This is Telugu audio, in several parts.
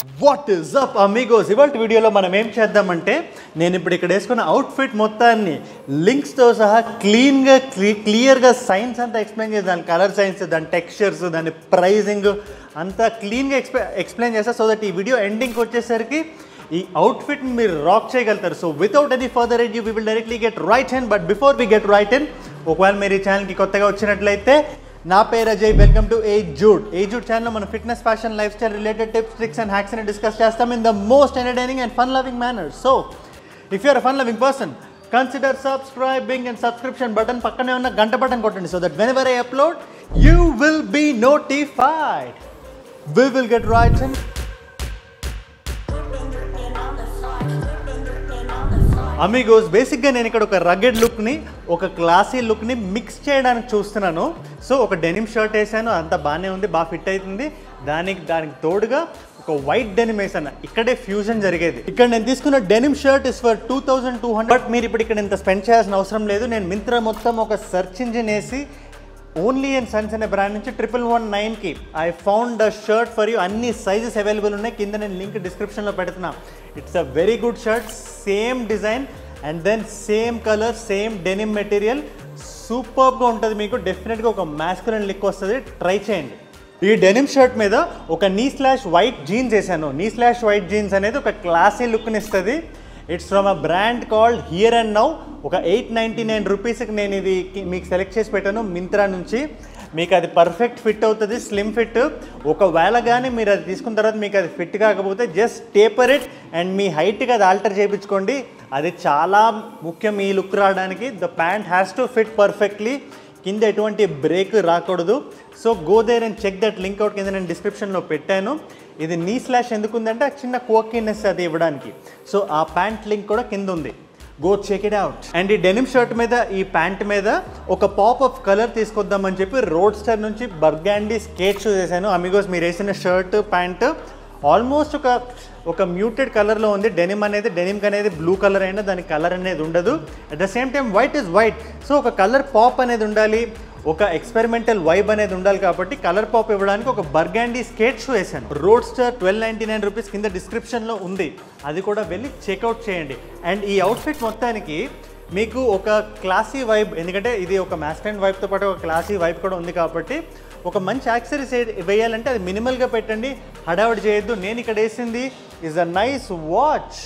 వాట్ ఇస్ అప్ అమిగోస్ ఇవాళ వీడియోలో మనం ఏం చేద్దామంటే నేను ఇప్పుడు ఇక్కడ వేసుకున్న అవుట్ఫిట్ మొత్తాన్ని లింక్స్తో సహా క్లీన్గా క్లీ క్లియర్గా సైన్స్ అంతా ఎక్స్ప్లెయిన్ చేసి దాని కలర్ సైన్స్ దాని టెక్స్చర్స్ దాని ప్రైజింగ్ అంతా క్లీన్గా ఎక్స్ప్లె ఎక్స్ప్లెయిన్ చేస్తా సో దట్ ఈ వీడియో ఎండింగ్కి వచ్చేసరికి ఈ అవుట్ఫిట్ మీరు రాక్ చేయగలుగుతారు so without any further ado you we will directly get right hand but before we get right hand ఒకవేళ మీరు ఈ ఛానల్కి కొత్తగా వచ్చినట్లయితే నా పేరు Ajay welcome to A Jude A Jude ఛానల్లో మన fitness fashion lifestyle related tips tricks and hacks అని డిస్కస్ చేస్తాం in the most entertaining and fun loving manner so if you're fun loving person consider subscribing and subscription button పక్కనే ఉన్న గంట బటన్ కొట్టండి so that whenever I upload you will be notified we will get right and అమిగోస్ బేసిక్గా నేను ఇక్కడ ఒక రగెడ్ లుక్ని ఒక క్లాసీ లుక్ని మిక్స్ చేయడానికి చూస్తున్నాను సో ఒక డెనిమ్ షర్ట్ వేసాను అంతా బాగానే ఉంది బాగా ఫిట్ అవుతుంది దానికి దానికి తోడుగా ఒక వైట్ డెనిమ్ వేసాను ఇక్కడే ఫ్యూజన్ జరిగేది ఇక్కడ నేను తీసుకున్న denim shirt is for two thousand two hundred but మీరు ఇప్పుడు ఇక్కడ ఇంత స్పెండ్ చేయాల్సిన అవసరం లేదు నేను మింత్రా మొత్తం ఒక సెర్చ్ ఇంజిన్ వేసి ఓన్లీ అండ్ సన్స్ అనే బ్రాండ్ నుంచి ట్రిపుల్ వన్ నైన్కి I found the shirt for you అన్ని సైజెస్ అవైలబుల్ ఉన్నాయి కింద నేను లింక్ డిస్క్రిప్షన్లో పెడుతున్నా it's a very good shirt same design and then same colour same denim material సూపర్గా ఉంటుంది మీకు డెఫినెట్గా ఒక మ్యాస్కులన్ లిక్ వస్తుంది ట్రై చేయండి ఈ డెనిమ్ షర్ట్ మీద ఒక నీ స్లాష్ వైట్ జీన్స్ వేసాను నీ స్లాష్ వైట్ జీన్స్ అనేది ఒక క్లాసీ లుక్ని ఇస్తుంది it's from a brand called Here and Now ఒక ఎయిట్ నైంటీ నైన్ రూపీస్కి నేను ఇది కి- మీకు సెలెక్ట్ చేసి పెట్టాను మింత్రా నుంచి మీకు అది పర్ఫెక్ట్ ఫిట్ అవుతుంది స్లిమ్ ఫిట్ ఒకవేళ కానీ మీరు అది తీసుకున్న తర్వాత మీకు అది ఫిట్ కాకపోతే జస్ట్ టేపర్ ఇట్ అండ్ మీ హైట్కి అది ఆల్టర్ చేయించుకోండి అది చాలా ముఖ్యం ఈ లుక్ రావడానికి the pant has to fit perfectly కింద ఎటువంటి బ్రేక్ రాకూడదు so go there and check that link out కింద నేను డిస్క్రిప్షన్లో పెట్టాను ఇది నీ స్లాష్ ఎందుకు ఉందంటే ఆ చిన్న కోకినెస్ అది ఇవ్వడానికి సో ఆ ప్యాంట్ లింక్ కూడా కింద ఉంది go check it out and ఈ డెనిమ్ షర్ట్ మీద ఈ ప్యాంట్ మీద ఒక పాప్ ఆఫ్ కలర్ తీసుకొద్దామని చెప్పి రోడ్ స్టార్ నుంచి బర్గాండీ స్కేట్ షూస్ వేసాను అమిగోస్ మీరు వేసిన షర్ట్ ప్యాంట్ ఆల్మోస్ట్ ఒక ఒక మ్యూటెడ్ కలర్లో ఉంది డెనిమ్ అనేది డెనిమ్కి అనేది బ్లూ కలర్ అయినా దానికి కలర్ అనేది ఉండదు at the same time white is white so ఒక కలర్ పాప్ అనేది ఉండాలి ఒక ఎక్స్పెరిమెంటల్ వైబ్ అనేది ఉండాలి కాబట్టి కలర్ పాప్ ఇవ్వడానికి ఒక బర్గాండీ స్కేట్ షూ వేసాను Roadster twelve ninety nine rupees కింద డిస్క్రిప్షన్లో ఉంది అది కూడా వెళ్ళి చెక్అవుట్ చేయండి అండ్ ఈ అవుట్ఫిట్ మొత్తానికి మీకు ఒక క్లాసీ వైబ్ ఎందుకంటే ఇది ఒక మాస్కలైన్ వైబ్తో పాటు ఒక క్లాసీ వైబ్ కూడా ఉంది కాబట్టి ఒక మంచి యాక్సరీస్ వేయాలంటే అది మినిమల్గా పెట్టండి హడావిడి చేయొద్దు నేను ఇక్కడ వేసింది is a nice watch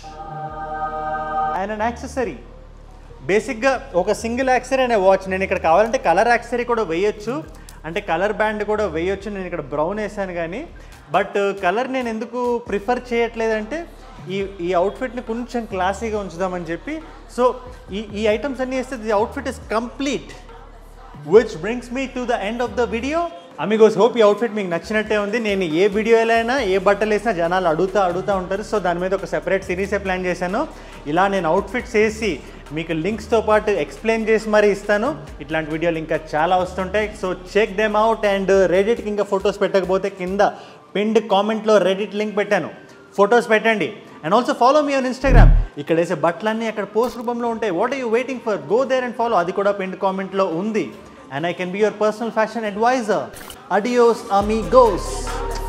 and an accessory బేసిక్గా ఒక సింగిల్ యాక్సరీ అనే వాచ్ నేను ఇక్కడ కావాలంటే కలర్ యాక్సరీ కూడా వేయొచ్చు అంటే కలర్ బ్యాండ్ కూడా వేయొచ్చు నేను ఇక్కడ బ్రౌన్ వేసాను కానీ బట్ కలర్ నేను ఎందుకు ప్రిఫర్ చేయట్లేదంటే ఈ ఈ అవుట్ఫిట్ని కొంచెం క్లాసీగా ఉంచుదామని చెప్పి సో ఈ ఈ ఐటమ్స్ అన్నీ వేస్తే the outfit is complete which brings me to the end of the video అమిగోస్ హోప్ ఈ అవుట్ఫిట్ మీకు నచ్చినట్టే ఉంది నేను ఏ వీడియోలో అయినా ఏ బట్టలు వేసినా జనాలు అడుగుతా అడుగుతూ ఉంటారు సో దాని మీద ఒక సెపరేట్ సిరీసే ప్లాన్ చేశాను ఇలా నేను అవుట్ఫిట్స్ వేసి మీకు లింక్స్తో పాటు ఎక్స్ప్లెయిన్ చేసి మరీ ఇస్తాను ఇట్లాంటి వీడియోలు ఇంకా చాలా వస్తుంటాయి so check them out and రెడిట్కి ఇంకా ఫొటోస్ పెట్టకపోతే కింద పిండ్ కామెంట్లో రెడిట్ లింక్ పెట్టాను ఫొటోస్ పెట్టండి and also follow me on Instagram ఇక్కడ వేసే బట్టలన్నీ అక్కడ పోస్ట్ రూపంలో ఉంటాయి what are you waiting for go there and follow అది కూడా పిండ్ కామెంట్లో ఉంది and I can be your personal fashion advisor అడియోస్ అమీ గోస్